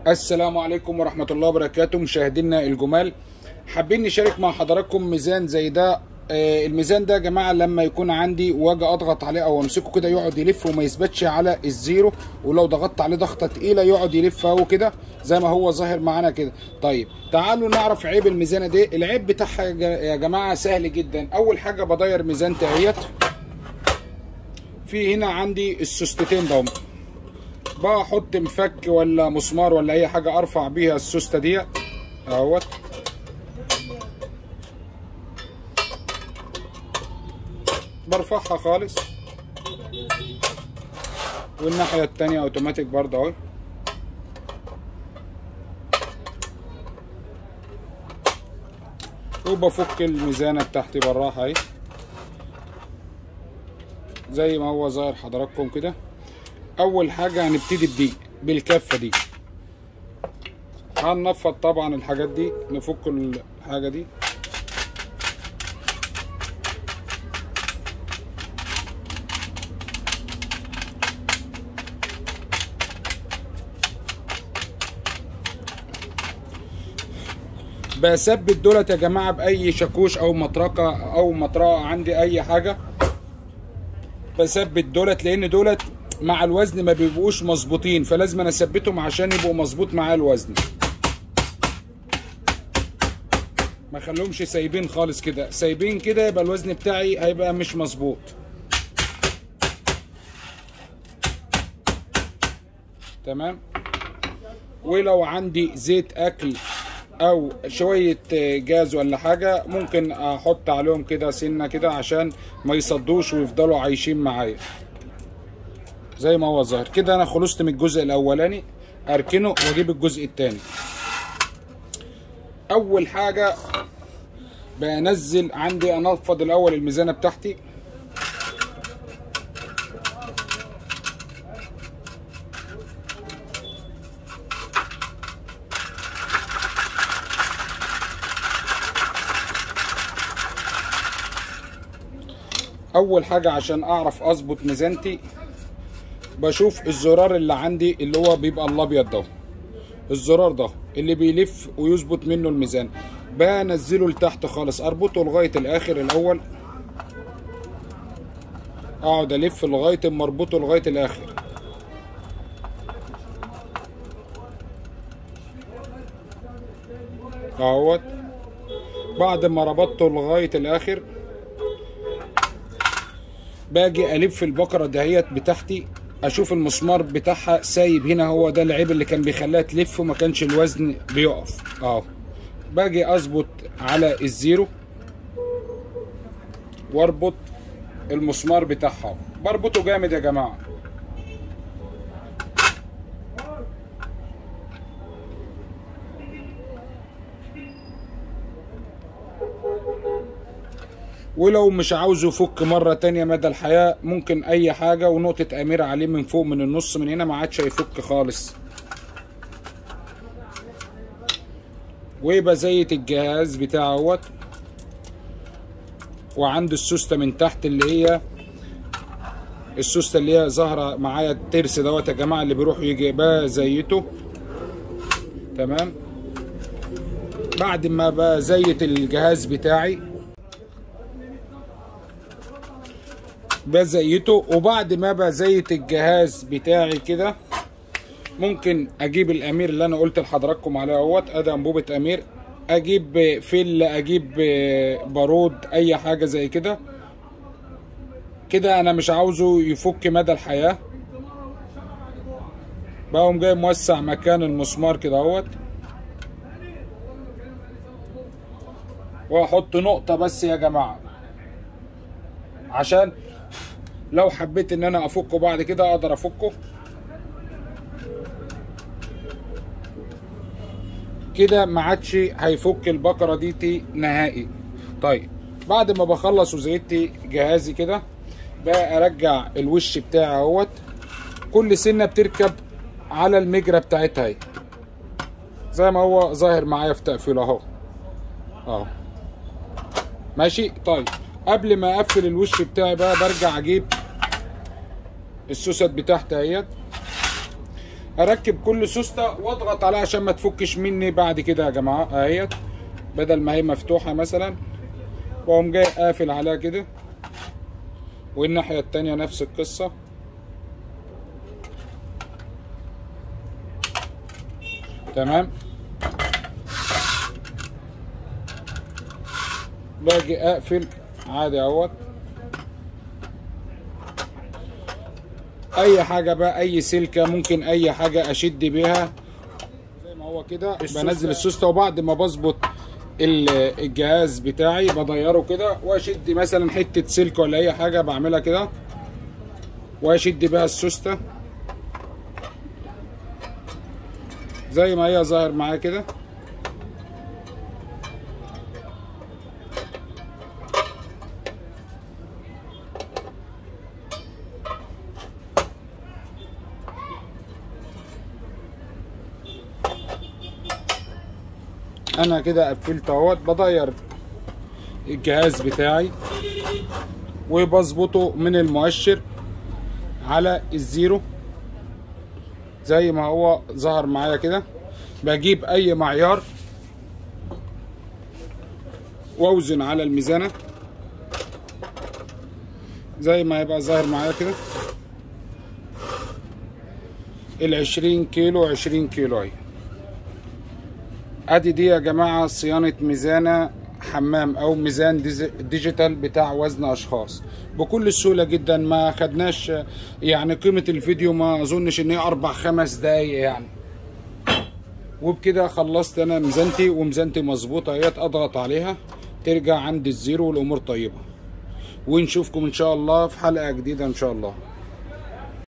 السلام عليكم ورحمة الله وبركاته مشاهدينا الجمال حابين نشارك مع حضراتكم ميزان زي ده آه، الميزان ده يا جماعة لما يكون عندي واجي اضغط عليه او امسكه كده يقعد يلف وما يثبتش على الزيرو ولو ضغطت عليه ضغطة تقيلة يقعد يلف اهو كده زي ما هو ظاهر معانا كده طيب تعالوا نعرف عيب الميزانة دي العيب بتاعها يا جا- يا جماعة سهل جدا اول حاجة بداير ميزان اهيت في هنا عندي السوستتين ده بحط مفك ولا مسمار ولا اي حاجه ارفع بيها السوسته ديت اهوت برفعها خالص والناحيه التانية اوتوماتيك برضه اهو وبفك الميزانه بتاعتي بالراحه اهي زي ما هو ظاهر حضراتكم كده اول حاجه هنبتدي بدي بالكفه دي هننفض طبعا الحاجات دي نفك الحاجه دي بثبت دولت يا جماعه باي شاكوش او مطرقه او مطرقه عندي اي حاجه بثبت دولت لان دولت مع الوزن ما بيبقوش مظبوطين فلازم انا اثبتهم عشان يبقوا مظبوط مع الوزن ما خليهمش سايبين خالص كده سايبين كده يبقى الوزن بتاعي هيبقى مش مظبوط تمام ولو عندي زيت اكل او شوية جاز ولا حاجة ممكن احط عليهم كده سنة كده عشان ما يصدوش ويفضلوا عايشين معايا زي ما هو ظاهر كده انا خلصت من الجزء الاولاني اركنه واجيب الجزء الثاني اول حاجة بنزل عندي انفض الاول الميزانة بتاعتي اول حاجة عشان اعرف اظبط ميزانتي بشوف الزرار اللي عندي اللي هو بيبقى الابيض ده الزرار ده اللي بيلف ويظبط منه الميزان بنزله لتحت خالص اربطه لغايه الاخر الاول اقعد الف لغايه اما اربطه لغايه الاخر اهوت بعد ما ربطته لغايه الاخر باجي الف البقره دهيت بتاعتي اشوف المسمار بتاعها سايب هنا هو ده العيب اللي كان بيخليها تلف وما كانش الوزن بيقف اهو باجي اظبط على الزيرو واربط المسمار بتاعها بربطه جامد يا جماعه ولو مش عاوزه يفك مرة تانية مدى الحياة ممكن أي حاجة ونقطة أميرة عليه من فوق من النص من هنا ما عادش هيفك خالص وبزيت الجهاز بتاعه اهوت وعنده السوستة من تحت اللي هي السوستة اللي هي ظاهرة معايا الترس دوت يا جماعة اللي بيروح يجي بزيته تمام بعد ما بزيت الجهاز بتاعي بزيته وبعد ما بزيت الجهاز بتاعي كده ممكن اجيب الامير اللي انا قلت لحضراتكم عليه اهوت ادي انبوبه امير اجيب فل اجيب بارود اي حاجه زي كده كده انا مش عاوزه يفك مدى الحياه بقوم جاي موسع مكان المسمار كده اهوت واحط نقطه بس يا جماعه عشان لو حبيت ان انا افكه بعد كده اقدر افكه كده ما عادش هيفك البقره دي تي نهائي طيب بعد ما بخلص وزيت جهازي كده بقى ارجع الوش بتاعي اهوت كل سنه بتركب على المجرى بتاعتها اهي زي ما هو ظاهر معايا في تقفيله اهو اهو ماشي طيب قبل ما اقفل الوش بتاعي بقى برجع اجيب السوست بتاعتي اهيت اركب كل سوسته واضغط عليها عشان ما تفكش مني بعد كده يا جماعه اهيت بدل ما هي مفتوحه مثلا واقوم جاي قافل عليها كده والناحيه التانيه نفس القصه تمام باجي اقفل عادي اهوت اي حاجه بقى اي سلكه ممكن اي حاجه اشد بيها زي ما هو كده بنزل السوسته وبعد ما بظبط ال- الجهاز بتاعي بديره كده واشد مثلا حته سلك ولا اي حاجه بعملها كده واشد بيها السوسته زي ما هي ظاهر معايا كده انا كده قفلت اهوت بدير الجهاز بتاعي وبظبطه من المؤشر على الزيرو زي ما هو ظهر معايا كده بجيب اي معيار واوزن على الميزانة زي ما هيبقى ظاهر معايا كده العشرين كيلو عشرين كيلو اهي ادي دي يا جماعة صيانة ميزانة حمام او ميزان ديز- ديجيتال بتاع وزن اشخاص بكل سهولة جدا ما خدناش يعني قيمة الفيديو ما اظنش ان هي اربع خمس دقايق يعني وبكده خلصت انا ميزانتي وميزانتي مظبوطة اهيت اضغط عليها ترجع عند الزيرو والامور طيبة ونشوفكم ان شاء الله في حلقة جديدة ان شاء الله